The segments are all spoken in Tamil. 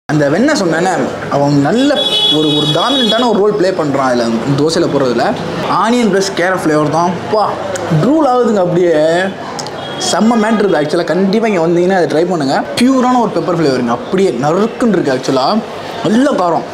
அந்த வெண்ணெய் சொன்னேனே அவங்க நல்ல ஒரு ஒரு டாமினண்ட்டான ஒரு ரோல் ப்ளே பண்ணுறான் அதில் தோசையில் போடுறதுல ஆனியன் ப்ளஸ் கேரட் ஃப்ளேவர் தான் பா ட்ரூல் ஆகுதுங்க அப்படியே செம்ம மேட்ரு இது ஆக்சுவலாக கண்டிப்பாக இங்கே வந்தீங்கன்னா அதை ட்ரை பண்ணுங்கள் பியூரான ஒரு பெப்பர் ஃப்ளேவருங்க அப்படியே நறுக்குன்னு இருக்குது ஆக்சுவலாக நல்ல காரம்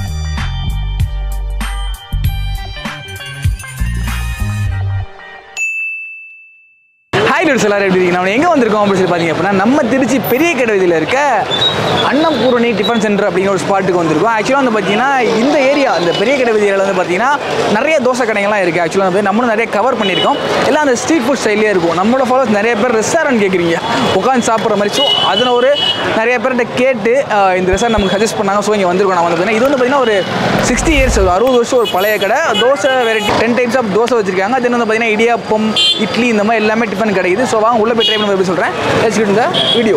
ஹாய் டூட்ஸ் எல்லாரும் எப்படி இருக்கீங்க நம்ம எங்கே வந்திருக்கோம் அப்படின்னு சொல்லி பார்த்தீங்க அப்படின்னா நம்ம திருச்சி பெரிய கடை வீதியில் இருக்க அன்னபூரணி டிஃபன் சென்டர் அப்படிங்கிற ஒரு ஸ்பாட்டுக்கு வந்திருக்கோம் ஆக்சுவலாக வந்து பார்த்தீங்கன்னா இந்த ஏரியா இந்த பெரிய கடை வீதியில் வந்து பார்த்தீங்கன்னா நிறைய தோசை கடைகள்லாம் இருக்குது ஆக்சுவலாக வந்து நம்மளும் நிறைய கவர் பண்ணியிருக்கோம் எல்லாம் அந்த ஸ்ட்ரீட் ஃபுட் ஸ்டைலே இருக்கும் நம்மளோட ஃபாலோஸ் நிறைய பேர் ரெஸ்டாரண்ட் கேட்குறீங்க உட்காந்து சாப்பிட்ற மாதிரி ஸோ அதில் ஒரு நிறைய பேர்கிட்ட கேட்டு ஆஹ், இந்த ரெஸ்டாரண்ட் நமக்கு சஜஸ்ட் பண்ணாங்க ஸோ இங்கே வந்திருக்கோம் நான் வந்து பார்த்தீங்கன்னா இது வந்து பார்த்தீங்கன்னா ஒரு சிக்ஸ்டி இயர்ஸ் அறுபது வருஷம் ஒரு பழைய கடை dosa variety ten types of dosa வச்சிருக்காங்க அது வந்து பார்த்தீங்கன்னா இடியாப்பம் இட்லி இந்த மாதிரி எல்லாமே டிஃபன் கிடைக்குது ஸோ வாங்க உள்ள போய் ட்ரை பண்ணி எப்படி சொல்கிறேன் லெட்ஸ் கெட் இந்த வீடியோ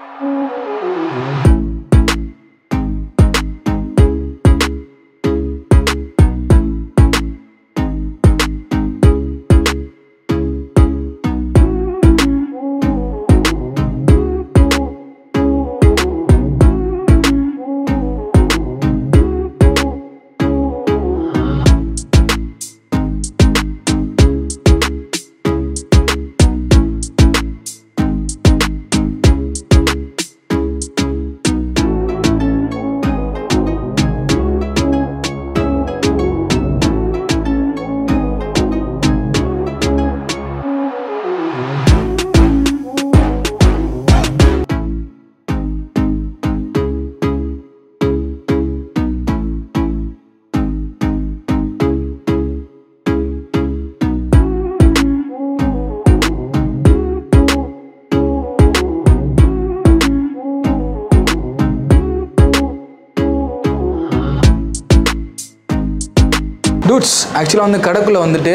டூட்ஸ் ஆக்சுவலாக வந்து கடைக்குள்ளே வந்துட்டு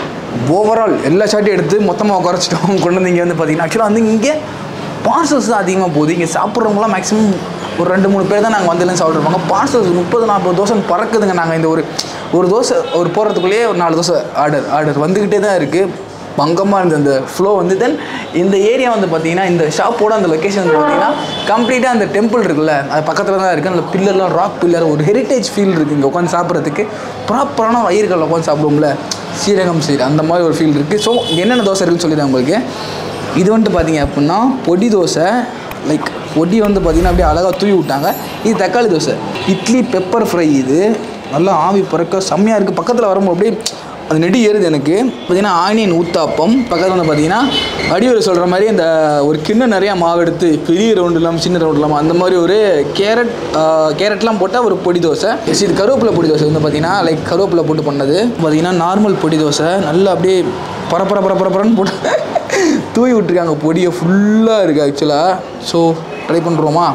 ஓவரால் எல்லா ஷாட்டையும் எடுத்து மொத்தமாக குறைச்சிட்டோம் கொண்டு வந்து இங்கே வந்து பார்த்தீங்கன்னா ஆக்சுவலாக வந்து இங்கே பார்சல்ஸ் தான் அதிகமாக போகுது இங்கே சாப்பிட்றவங்களாம் மேக்ஸிமம் ஒரு ரெண்டு மூணு பேர் தான் நாங்கள் வந்து சாப்பிட்ருப்பாங்க பார்சல்ஸ் முப்பது நாற்பது தோசை பறக்குதுங்க நாங்கள் இந்த ஒரு ஒரு தோசை ஒரு போகிறதுக்குள்ளேயே ஒரு நாலு தோசை ஆர்டர் ஆர்டர் வந்துக்கிட்டே தான் இருக்குது பங்கமாக இருந்த அந்த ஃப்ளோ வந்து தென் இந்த ஏரியா வந்து பார்த்தீங்கன்னா இந்த ஷாப்போட அந்த லொக்கேஷன் வந்து பார்த்தீங்கன்னா கம்ப்ளீட்டாக அந்த டெம்பிள் இருக்குல்ல அது பக்கத்தில் தான் இருக்குது அந்த பில்லர்லாம் ராக் பில்லர் ஒரு ஹெரிட்டேஜ் ஃபீல் இருக்குது இங்கே உட்காந்து சாப்பிட்றதுக்கு ப்ராப்பரான வயிறுகளில் உட்காந்து சாப்பிடுவோம்ல சீரகம் சீர் அந்த மாதிரி ஒரு ஃபீல் இருக்குது ஸோ என்னென்ன தோசை இருக்குன்னு சொல்லிடுறேன் உங்களுக்கு இது வந்துட்டு பார்த்தீங்க அப்படின்னா பொடி தோசை லைக் பொடி வந்து பார்த்தீங்கன்னா அப்படியே அழகாக தூவி விட்டாங்க இது தக்காளி தோசை இட்லி பெப்பர் ஃப்ரை இது நல்லா ஆவி பறக்க செம்மையாக இருக்குது பக்கத்தில் வரும்போது அப்படியே அது நெடி ஏறுது எனக்கு பார்த்தீங்கன்னா ஆனியன் ஊத்தாப்பம் பக்கத்தில் வந்து பார்த்தீங்கன்னா வடிவில் சொல்கிற மாதிரி இந்த ஒரு கிண்ணம் நிறையா மாவு எடுத்து பெரிய ரவுண்டு இல்லாமல் சின்ன ரவுண்டு இல்லாமல் அந்த மாதிரி ஒரு கேரட் கேரட்லாம் போட்டால் ஒரு பொடி தோசை எஸ் இது கருவேப்பிலை பொடி தோசை வந்து பார்த்தீங்கன்னா லைக் கருவேப்பிலை போட்டு பண்ணது பார்த்தீங்கன்னா நார்மல் பொடி தோசை நல்லா அப்படியே பரப்பர பரப்பரப்பரன்னு போட்டு தூவி விட்டுருக்காங்க பொடியை ஃபுல்லாக இருக்குது ஆக்சுவலாக ஸோ ட்ரை பண்ணுறோமா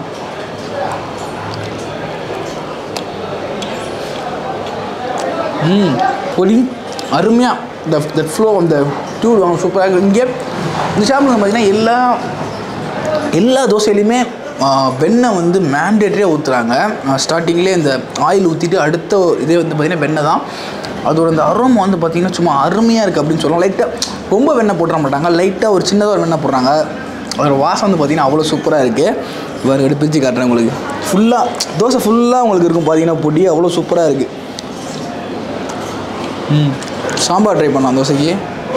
ம் பொடி அருமையாக இந்த தட் ஃப்ளோ அந்த டியூட் வாங்க சூப்பராக இருக்குது இங்கே இந்த ஷாப்பில் பார்த்தீங்கன்னா எல்லா எல்லா தோசையிலையுமே ஆ, வெண்ணெய் வந்து மேண்டேட்டரியாக ஊற்றுறாங்க ஸ்டார்டிங்லேயே இந்த ஆயில் ஊற்றிட்டு அடுத்த இதே வந்து பார்த்திங்கன்னா வெண்ணெய் தான் அதோட அந்த அரோமா வந்து பார்த்திங்கன்னா சும்மா அருமையாக இருக்குது அப்படின்னு சொல்லலாம் லைட்டாக ரொம்ப வெண்ணெய் போட்டுற மாட்டாங்க லைட்டாக ஒரு சின்னதாக ஒரு வெண்ணெய் போடுறாங்க அதோட வாசம் வந்து பார்த்திங்கன்னா அவ்வளோ சூப்பராக இருக்குது வேறு எடுத்து பிரித்து காட்டுறேன் உங்களுக்கு ஃபுல்லாக தோசை ஃபுல்லாக உங்களுக்கு இருக்கும் பார்த்தீங்கன்னா பொடி அவ்வளோ சூப்பராக இருக்குது ம் சாம்பார் ட்ரை பண்ணலாம் தோசைக்கு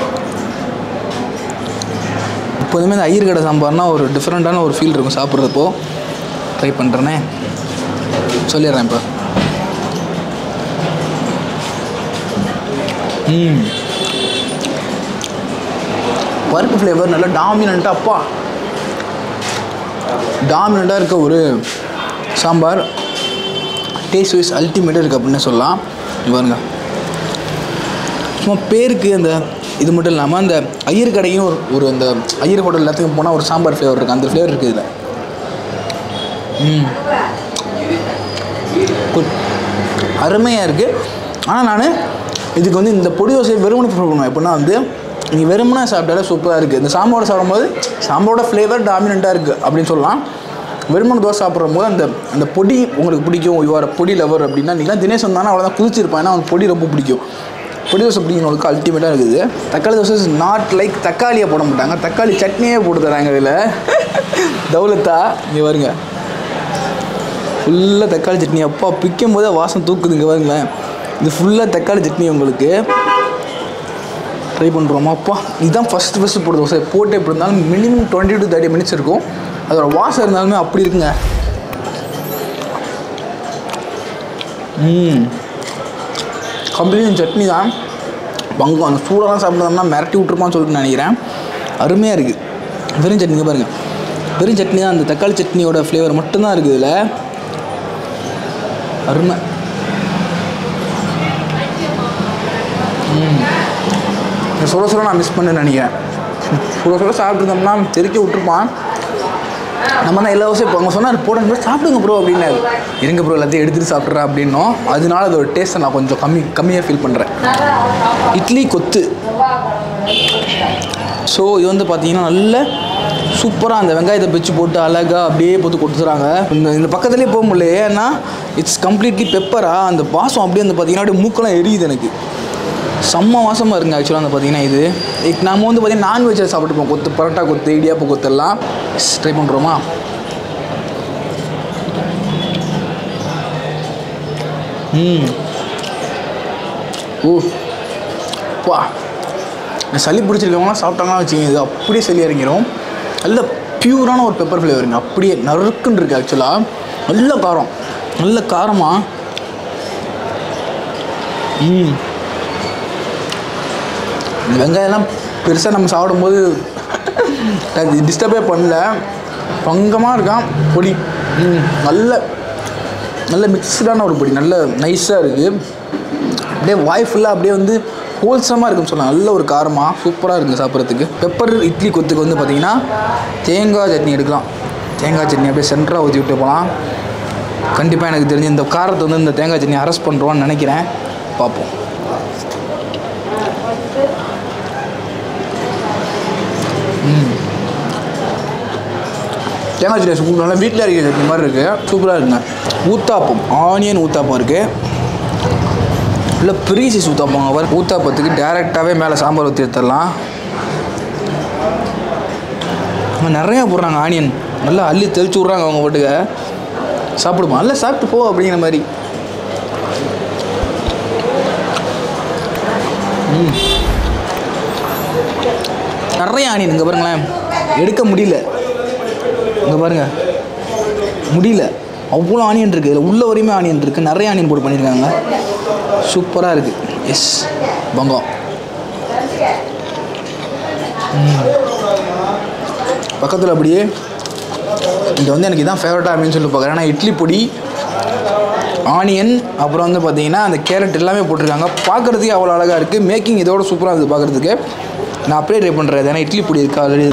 எப்போதுமே இந்த ஐயர் கடை சாம்பார்னா ஒரு டிஃப்ரெண்ட்டான ஒரு ஃபீல் இருக்கும் சாப்பிட்றப்போ ட்ரை பண்ணுறேனே சொல்லிடுறேன் இப்போ ம் பருப்பு ஃப்ளேவர் நல்லா டாமினண்ட்டாக அப்பா டாமினண்ட்டாக இருக்க ஒரு சாம்பார் டேஸ்ட் வைஸ் அல்டிமேட்டாக இருக்குது அப்படின்னு சொல்லலாம் இங்க பாருங்க சும்மா பேருக்கு அந்த இது மட்டும் இல்லாமல் அந்த ஐயர் கடையும் ஒரு ஒரு அந்த ஐயர் ஹோட்டல் எல்லாத்துக்கும் போனால் ஒரு சாம்பார் ஃப்ளேவர் இருக்குது அந்த ஃப்ளேவர் இருக்குது இதில் ம் குட் அருமையாக இருக்குது ஆனால் நான் இதுக்கு வந்து இந்த பொடி தோசையை வெறுமனை ப்ரிஃபர் பண்ணுவேன் எப்படின்னா வந்து நீங்கள் வெறுமனை சாப்பிட்டாலே சூப்பராக இருக்குது இந்த சாம்பாரோட சாப்பிடும்போது சாம்பாரோட ஃப்ளேவர் டாமினண்ட்டாக இருக்குது அப்படின்னு சொல்லலாம் வெறுமனை தோசை சாப்பிட்றம்போது அந்த அந்த பொடி உங்களுக்கு பிடிக்கும் இவ்வாறு பொடி லவர் அப்படின்னா நீங்களாம் தினேஷ் வந்தானே அவ்வளோதான் குதிச்சிருப்பான் ஏன்னா அவனுக்கு பொடி ரொம்ப பிடிக்கும் பொடி தோசை பிடிக்கிறவங்களுக்கு அல்டிமேட்டாக இருக்குது தக்காளி தோசை இஸ் நாட் லைக் தக்காளியை போட மாட்டாங்க தக்காளி சட்னியே போட்டு தராங்க இதில் தௌலத்தா இங்கே வருங்க ஃபுல்லாக தக்காளி சட்னி அப்பா பிக்கும் போதே வாசம் தூக்குதுங்க பாருங்களேன் இது ஃபுல்லாக தக்காளி சட்னி உங்களுக்கு ட்ரை பண்ணுறோமா அப்பா இதுதான் ஃபஸ்ட்டு ஃபஸ்ட்டு போடுறது தோசை போட்டு எப்படி இருந்தாலும் minimum twenty to thirty minutes இருக்கும் அதோட வாசம் இருந்தாலுமே அப்படி இருக்குங்க ம் கம்ப்ளீட் சட்னி தான் பங்கம் அந்த சூடெல்லாம் சாப்பிட்டோம்னா மிரட்டி விட்ருப்பான்னு சொல்லிட்டு நினைக்கிறேன் அருமையாக இருக்குது வெறும் சட்னிங்க பாருங்கள் வெறும் சட்னி தான் அந்த தக்காளி சட்னியோட ஃப்ளேவர் மட்டும்தான் இருக்குது இதில் அருமை ம் இந்த சுட சுட நான் மிஸ் பண்ணேன்னு நினைக்கிறேன் சுட சுட சாப்பிட்ருந்தோம்னா தெறிக்க விட்டுருப்பான் நம்ம தான் எல்லா வருஷம் இப்போ அவங்க சொன்னார் போடுங்க சாப்பிடுங்க ப்ரோ அப்படின்னாரு இருங்க ப்ரோ எல்லாத்தையும் எடுத்துகிட்டு சாப்பிட்றேன் அப்படின்னோம் அதனால அதோட டேஸ்ட்டை நான் கொஞ்சம் கம்மி கம்மியாக ஃபீல் பண்ணுறேன் இட்லி கொத்து ஸோ இது வந்து பார்த்தீங்கன்னா நல்ல சூப்பராக அந்த வெங்காயத்தை பிச்சு போட்டு அழகாக அப்படியே போட்டு கொடுத்துறாங்க இந்த இந்த பக்கத்துலேயே போக முடியல ஏன்னா இட்ஸ் கம்ப்ளீட்லி பெப்பராக அந்த வாசம் அப்படியே வந்து பார்த்தீங்கன்னா அப்படியே மூக்கெல்லாம் எரியுது எனக்கு செம்ம வாசமாக இருக்குங்க ஆக்சுவலாக வந்து பார்த்தீங்கன்னா இது இப்போ நம்ம வந்து பார்த்தீங்கன்னா நான்வெஜ்ஜை சாப்பிட்டுப்போம் கொத்து பரோட்டா கொத்து இடியாப்பு கொத்தெல்லாம் ட்ரை பண்ணுறோமா ம் ஓ வா இந்த சளி பிடிச்சிருக்கவங்களாம் சாப்பிட்டாங்கன்னா வச்சுக்கோங்க இது அப்படியே சளி இறங்கிடும் நல்ல பியூரான ஒரு பெப்பர் ஃப்ளேவருங்க அப்படியே நறுக்குன்னு இருக்குது ஆக்சுவலாக நல்ல காரம் நல்ல காரமாக ம் இந்த வெங்காயம்லாம் பெருசாக நம்ம சாப்பிடும்போது அது டிஸ்டர்பே பண்ணல பங்கமாக இருக்கான் பொடி ம், நல்ல நல்ல மிக்ஸ்டான ஒரு பொடி நல்ல நைஸாக இருக்குது அப்படியே வாய் ஃபுல்லாக அப்படியே வந்து ஹோல்சமாக இருக்குன்னு சொல்லலாம் நல்ல ஒரு காரமாக சூப்பராக இருக்குது சாப்பிட்றதுக்கு பெப்பர் இட்லி கொத்துக்கு வந்து பார்த்திங்கன்னா தேங்காய் சட்னி எடுக்கலாம் தேங்காய் சட்னி அப்படியே சென்டராக ஊற்றி விட்டு போகலாம் கண்டிப்பாக எனக்கு தெரிஞ்சு இந்த காரத்தை வந்து இந்த தேங்காய் சட்னி அரெஸ்ட் பண்ணுறோன்னு நினைக்கிறேன் பார்ப்போம் தேங்காய் சட்னி சூப்பர் நல்லா வீட்டில் அரைக்கிற சட்னி மாதிரி இருக்குது சூப்பராக இருக்குங்க ஊத்தாப்பம் ஆனியன் ஊத்தாப்பம் இருக்குது இல்லை பெரிய சைஸ் ஊத்தாப்பம் அவர் ஊத்தாப்பத்துக்கு டேரெக்டாகவே மேலே சாம்பார் ஊற்றி எடுத்துடலாம் அங்க நிறையா போடுறாங்க ஆனியன் நல்லா அள்ளி தெளிச்சு விட்றாங்க அவங்க பாட்டுக்க சாப்பிடுமா நல்லா சாப்பிட்டு போ அப்படிங்கிற மாதிரி ம். நிறைய ஆனியன் இங்கே பாருங்களேன் எடுக்க முடியல இங்கே பாருங்க முடியல அவ்வளோ ஆனியன் இருக்குது இதில் உள்ள வரையுமே ஆனியன் இருக்குது நிறைய ஆனியன் போட்டு பண்ணியிருக்காங்க சூப்பராக இருக்குது எஸ் பங்கம் பக்கத்தில் அப்படியே இங்கே வந்து எனக்கு இதான் ஃபேவரட்டாக அப்படின்னு சொல்லி பார்க்குறேன் ஏன்னா இட்லி பொடி ஆனியன் அப்புறம் வந்து பார்த்தீங்கன்னா அந்த கேரட் எல்லாமே போட்டிருக்காங்க பார்க்குறதுக்கே அவ்வளோ அழகாக இருக்குது மேக்கிங் இதோட சூப்பராக இருக்குது பார்க்குறதுக்கு நான் அப்படியே ட்ரை பண்ணுறேன் ஏன்னா இட்லி பொடி இருக்கா ஆல்ரெடி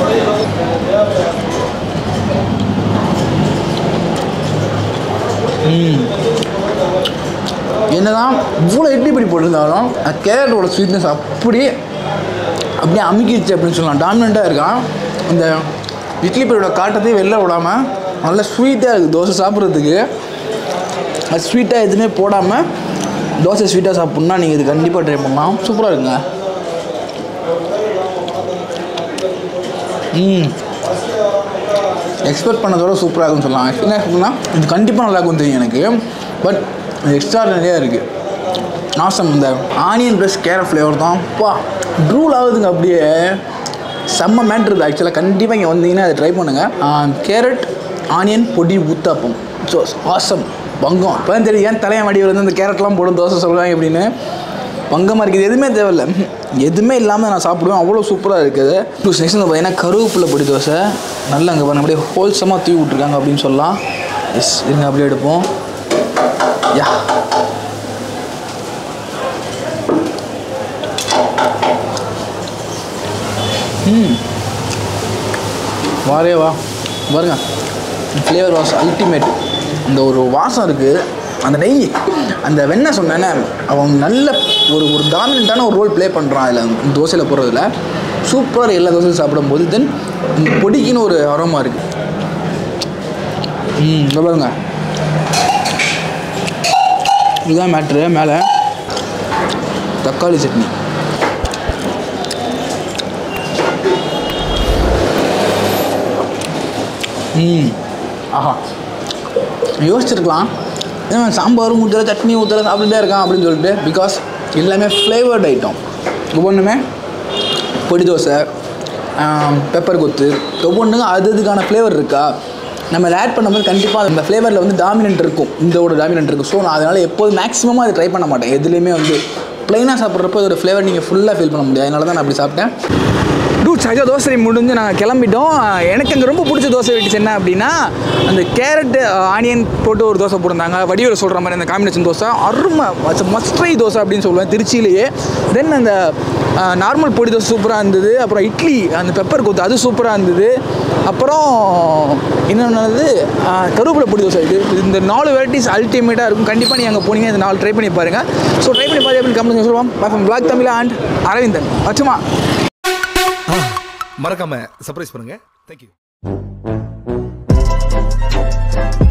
என்னதான் இவ்வளோ இட்லி பொடி போட்டிருந்தாலும் கேரட்டோட ஸ்வீட்னஸ் அப்படியே அப்படியே அமுக்கிடுச்சு அப்படின்னு சொல்லலாம் டாமினண்ட்டாக இருக்கான் இந்த இட்லி பொடியோட காட்டத்தையும் வெளில விடாமல் நல்லா ஸ்வீட்டாக இருக்குது தோசை சாப்பிட்றதுக்கு அது ஸ்வீட்டாக எதுவுமே போடாமல் தோசை ஸ்வீட்டாக சாப்பிட்ணுன்னா நீங்கள் இது கண்டிப்பாக ட்ரை பண்ணலாம் சூப்பராக இருக்குங்க ம் எக்ஸ்பெக்ட் பண்ணதோட சூப்பராக இருக்கும்னு சொல்லலாம் என்ன சொல்லலாம் இது கண்டிப்பாக நல்லா இருக்கும் தெரியும் எனக்கு பட் இது எக்ஸ்ட்ரா நிறையா இருக்குது நாசம் இந்த ஆனியன் ப்ளஸ் கேரட் ஃப்ளேவர் தான் பா ட்ரூல் ஆகுதுங்க அப்படியே செம்ம மேட்ரு இது ஆக்சுவலாக கண்டிப்பாக இங்கே வந்தீங்கன்னா அதை ட்ரை பண்ணுங்கள் கேரட் ஆனியன் பொடி ஊத்தாப்பம் ஸோ ஆசம் பங்கம் இப்போ தான் தெரியும் ஏன் தலையை மடி வந்து இந்த கேரட்லாம் போடும் தோசை சொல்கிறாங்க அப்படின்னு பங்கமாக இருக்குது எதுவுமே தேவையில்ல எதுவுமே இல்லாமல் நான் சாப்பிடுவேன் அவ்வளோ சூப்பராக இருக்குது ப்ளஸ் நெக்ஸ்ட் வந்து பார்த்தீங்கன்னா கருவேப்பிலை பொடி தோசை நல்லா அங்கே பண்ண அப்படியே ஹோல்சமாக தூவி விட்ருக்காங்க அப்படின்னு சொல்லலாம் எஸ் இருங்க அப்படியே எடுப்போம் யா ம் வாரே வா பாருங்க ஃப்ளேவர் வாஸ் அல்டிமேட் அந்த ஒரு வாசம் இருக்குது அந்த நெய் அந்த வெண்ணெய் சொன்னேனே அவன் நல்ல ஒரு ஒரு டாமினண்ட்டான ஒரு ரோல் ப்ளே பண்ணுறான் அதில் தோசையில் போடுறதுல சூப்பராக எல்லா தோசையும் சாப்பிடும்போது தென் இந்த பொடிக்குன்னு ஒரு அரோமா இருக்குது ம் இங்க பாருங்க இதுதான் மேட்ரு மேலே தக்காளி சட்னி ம் ஆஹா யோசிச்சிருக்கலாம் ஏன் சாம்பாரும் ஊற்றுற சட்னி ஊற்றுற சாப்பிட்டுட்டே இருக்கான் அப்படின்னு சொல்லிட்டு பிகாஸ் எல்லாமே ஃப்ளேவர்ட் ஐட்டம் ஒவ்வொன்றுமே பொடி தோசை பெப்பர் கொத்து ஒவ்வொன்றுக்கும் அது இதுக்கான ஃப்ளேவர் இருக்கா நம்ம அதை ஆட் பண்ணும்போது கண்டிப்பாக அந்த ஃப்ளேவரில் வந்து டாமினன்ட் இருக்கும் இந்தோட டாமினன்ட் இருக்கும் ஸோ நான் அதனால் எப்போதும் மேக்ஸிமமாக அதை ட்ரை பண்ண மாட்டேன் எதுலேயுமே வந்து ப்ளைனாக சாப்பிட்றப்போ அதோட ஃப்ளேவர் நீங்கள் ஃபுல்லாக ஃபீல் பண்ண முடியாது அதனால தான் நான் அப்படி சாப்பிட்டேன் டூட் சஜா தோசை முடிஞ்சு நாங்கள் கிளம்பிட்டோம் எனக்கு அங்கே ரொம்ப பிடிச்ச தோசை வீட்டு என்ன அப்படின்னா அந்த கேரட் ஆனியன் போட்டு ஒரு தோசை போட்டிருந்தாங்க வடிவில் சொல்கிற மாதிரி அந்த காம்பினேஷன் தோசை அருமை மஸ்ட்ரை தோசை அப்படின்னு சொல்லுவேன் திருச்சியிலேயே தென் அந்த நார்மல் பொடி தோசை சூப்பராக இருந்தது அப்புறம் இட்லி அந்த பெப்பர் கொத்து அது சூப்பராக இருந்தது அப்புறம் இன்னொன்று கருவேப்பிலை பொடி தோசை இது இந்த நாலு வெரைட்டிஸ் அல்டிமேட்டாக இருக்கும் கண்டிப்பாக நீங்கள் அங்கே போனீங்க இந்த நாலு ட்ரை பண்ணி பாருங்கள் ஸோ ட்ரை பண்ணி பாரு அப்படின்னு கம்பெனி சொல்லுவோம் பாஃபம் பிளாக் தமிழா அண்ட் அரவிந்தன் வச்சுமா மறக்காம சர்ப்ரைஸ் பண்ணுங்க தேங்க்யூ